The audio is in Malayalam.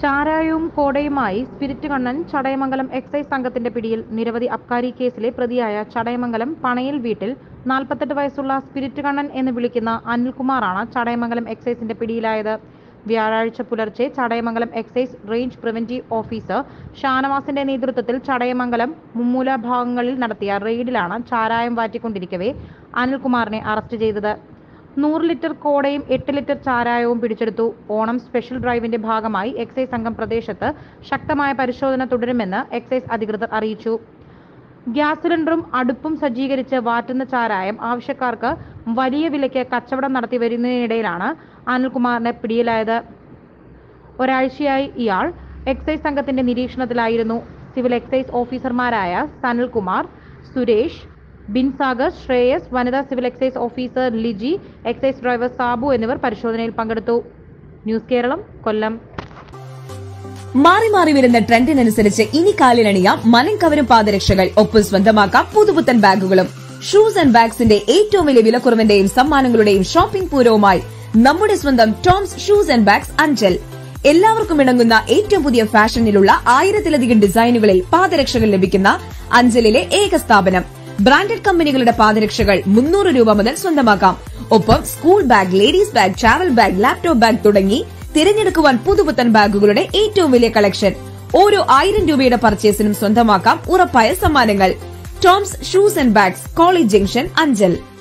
ചാരായവും കോടയുമായി സ്പിരിറ്റ് കണ്ണൻ ചടയമംഗലം എക്സൈസ് സംഘത്തിന്റെ പിടിയിൽ നിരവധി അബ്കാരി കേസിലെ പ്രതിയായ ചടയമംഗലം പണയിൽ വീട്ടിൽ നാൽപ്പത്തെട്ട് വയസ്സുള്ള സ്പിരിറ്റ് കണ്ണൻ എന്ന് വിളിക്കുന്ന അനിൽകുമാറാണ് ചടയമംഗലം എക്സൈസിന്റെ പിടിയിലായത് വ്യാഴാഴ്ച പുലർച്ചെ Chadayamangalam excise range preventive officer ഷാനവാസിന്റെ നേതൃത്വത്തിൽ ചടയമംഗലം മുമ്മൂല ഭാഗങ്ങളിൽ നടത്തിയ റെയ്ഡിലാണ് ചാരായം വാറ്റിക്കൊണ്ടിരിക്കവേ അനിൽകുമാറിനെ അറസ്റ്റ് ചെയ്തത് നൂറ് ലിറ്റർ കോടയും എട്ട് ലിറ്റർ ചാരായവും പിടിച്ചെടുത്തു ഓണം സ്പെഷ്യൽ ഡ്രൈവിന്റെ ഭാഗമായി എക്സൈസ് സംഘം പ്രദേശത്ത് ശക്തമായ പരിശോധന തുടരുമെന്ന് എക്സൈസ് അധികൃതർ അറിയിച്ചു ഗ്യാസ് സിലിണ്ടറും അടുപ്പും സജ്ജീകരിച്ച് വാറ്റുന്ന ചാരായം ആവശ്യക്കാർക്ക് വലിയ വിലയ്ക്ക് കച്ചവടം നടത്തി വരുന്നതിനിടയിലാണ് അനിൽകുമാറിനെ പിടിയിലായത് ഒരാഴ്ചയായി ഇയാൾ എക്സൈസ് സംഘത്തിന്റെ നിരീക്ഷണത്തിലായിരുന്നു സിവിൽ എക്സൈസ് ഓഫീസർമാരായ സനൽകുമാർ സുരേഷ് ബിൻസാഗർ ശ്രേയസ് വനിതാ civil excise officer Liji excise driver Sabu എന്നിവർ പരിശോധനയിൽ പങ്കെടുത്തു ന്യൂസ് കേരളം കൊല്ലം മാറി മാറി വരുന്ന ട്രെൻഡിനനുസരിച്ച് ഇനി കാലിലണിയാം മനം കവരും പാദരക്ഷകൾ ഒപ്പം സ്വന്തമാക്കാം പുതുപുത്തൻ ബാഗുകളും ഷൂസ് ആൻഡ് ബാഗ്സിന്റെ ഏറ്റവും വലിയ വിലക്കുറവിന്റെയും സമ്മാനങ്ങളുടെയും ഷോപ്പിംഗ് പൂരവുമായി നമ്മുടെ സ്വന്തം Toms shoes and bags Anchal എല്ലാവർക്കും ഇണങ്ങുന്ന ഏറ്റവും പുതിയ ഫാഷനിലുള്ള ആയിരത്തിലധികം ഡിസൈനുകളിൽ പാദരക്ഷകൾ ലഭിക്കുന്ന അഞ്ചലിലെ ഏക സ്ഥാപനം ബ്രാൻഡഡ് കമ്പനികളുടെ പാദരക്ഷകൾ മുന്നൂറ് രൂപ മുതൽ സ്വന്തമാക്കാം ഒപ്പം school bag ladies bag travel bag laptop bag തുടങ്ങി തിരഞ്ഞെടുക്കുവാൻ പുതുപുത്തൻ ബാഗുകളുടെ ഏറ്റവും വലിയ കളക്ഷൻ ഓരോ ആയിരം രൂപയുടെ പർച്ചേസിനും സ്വന്തമാക്കാം ഉറപ്പായ സമ്മാനങ്ങൾ Toms shoes and bags college junction Anchal